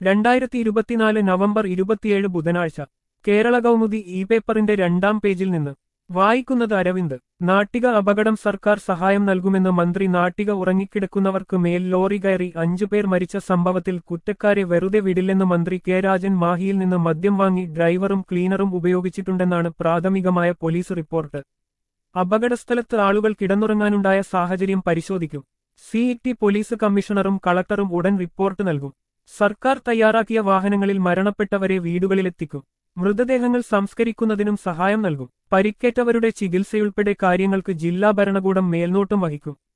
രണ്ടായിരത്തി ഇരുപത്തിനാല് നവംബർ ഇരുപത്തിയേഴ് ബുധനാഴ്ച കേരള കൗമുദി ഇ പേപ്പറിന്റെ രണ്ടാം പേജിൽ നിന്ന് വായിക്കുന്നത് അരവിന്ദ് നാട്ടിക അപകടം സർക്കാർ സഹായം നൽകുമെന്ന് മന്ത്രി നാട്ടിക ഉറങ്ങിക്കിടക്കുന്നവർക്ക് മേൽ ലോറി കയറി അഞ്ചുപേർ മരിച്ച സംഭവത്തിൽ കുറ്റക്കാരെ വെറുതെ വിടില്ലെന്ന് മന്ത്രി കെ രാജൻ മാഹിയിൽ നിന്ന് മദ്യം വാങ്ങി ഡ്രൈവറും ക്ലീനറും ഉപയോഗിച്ചിട്ടുണ്ടെന്നാണ് പ്രാഥമികമായ പോലീസ് റിപ്പോർട്ട് അപകടസ്ഥലത്ത് ആളുകൾ കിടന്നുറങ്ങാനുണ്ടായ സാഹചര്യം പരിശോധിക്കും സിഇടി പോലീസ് കമ്മീഷണറും കളക്ടറും ഉടൻ റിപ്പോർട്ട് നൽകും സർക്കാർ തയ്യാറാക്കിയ വാഹനങ്ങളിൽ മരണപ്പെട്ടവരെ വീടുകളിലെത്തിക്കും മൃതദേഹങ്ങൾ സംസ്കരിക്കുന്നതിനും സഹായം നൽകും പരിക്കേറ്റവരുടെ ചികിത്സയുൾപ്പെടെ കാര്യങ്ങൾക്ക് ജില്ലാ ഭരണകൂടം മേൽനോട്ടം വഹിക്കും